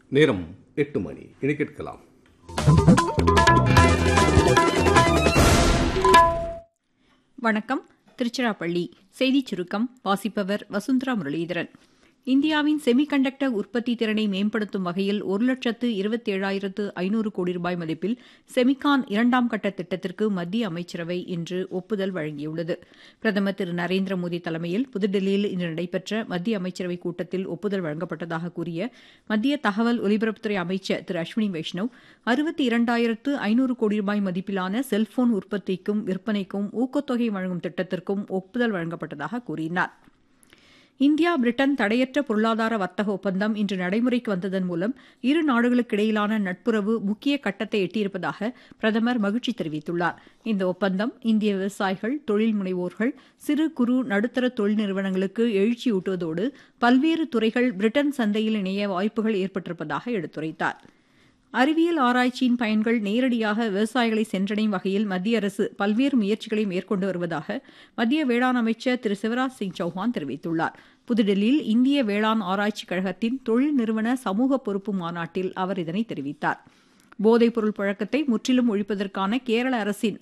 நேரம் எட்டு மணி இனி கேட்கலாம் வணக்கம் திருச்சிராப்பள்ளி செய்திச் சுருக்கம் வாசிப்பவர் வசுந்தரா முரளிதரன் இந்தியாவின் செமிகண்டக்டர் உற்பத்தி திறனை மேம்படுத்தும் வகையில் ஒரு லட்சத்து இருபத்தேழாயிரத்து ஐநூறு கோடி ரூபாய் மதிப்பில் செமிகான் இரண்டாம் கட்ட திட்டத்திற்கு மத்திய அமைச்சரவை இன்று ஒப்புதல் வழங்கியுள்ளது பிரதமர் திரு நரேந்திர மோடி தலைமையில் புதுடில்லியில் இன்று நடைபெற்ற மத்திய அமைச்சரவைக் கூட்டத்தில் ஒப்புதல் வழங்கப்பட்டதாக கூறிய மத்திய தகவல் ஒலிபரப்புத்துறை அமைச்சர் திரு அஸ்வினி வைஷ்ணவ் அறுபத்தி இரண்டாயிரத்து ஐநூறு கோடி ரூபாய் மதிப்பிலான செல்போன் உற்பத்திக்கும் விற்பனைக்கும் ஊக்கத்தொகை வழங்கும் திட்டத்திற்கும் ஒப்புதல் வழங்கப்பட்டதாக கூறினார் இந்தியா பிரிட்டன் தடையற்ற பொருளாதார வர்த்தக ஒப்பந்தம் இன்று நடைமுறைக்கு வந்ததன் மூலம் இரு நாடுகளுக்கிடையிலான நட்புறவு முக்கிய கட்டத்தை எட்டியிருப்பதாக பிரதமர் மகிழ்ச்சி தெரிவித்துள்ளார் இந்த ஒப்பந்தம் இந்திய விவசாயிகள் தொழில் முனைவோர்கள் சிறு குறு நடுத்தர தொழில் நிறுவனங்களுக்கு எழுச்சியூட்டுவதோடு பல்வேறு துறைகள் பிரிட்டன் சந்தையில் இணைய வாய்ப்புகள் ஏற்பட்டிருப்பதாக எடுத்துரைத்தார் அறிவியல் ஆராய்ச்சியின் பயன்கள் நேரடியாக விவசாயிகளை சென்றடையும் வகையில் மத்திய அரசு பல்வேறு முயற்சிகளை மேற்கொண்டு வருவதாக மத்திய வேளாண் அமைச்சர் திரு சிவராஜ் சிங் சௌஹான் தெரிவித்துள்ளார் புதுடில்லியில் இந்திய வேளாண் ஆராய்ச்சிக் கழகத்தின் தொழில் நிறுவன சமூக பொறுப்பு மாநாட்டில் அவர் இதனை தெரிவித்தார் போதைப்பொருள் பழக்கத்தை முற்றிலும் ஒழிப்பதற்கான கேரள அரசின்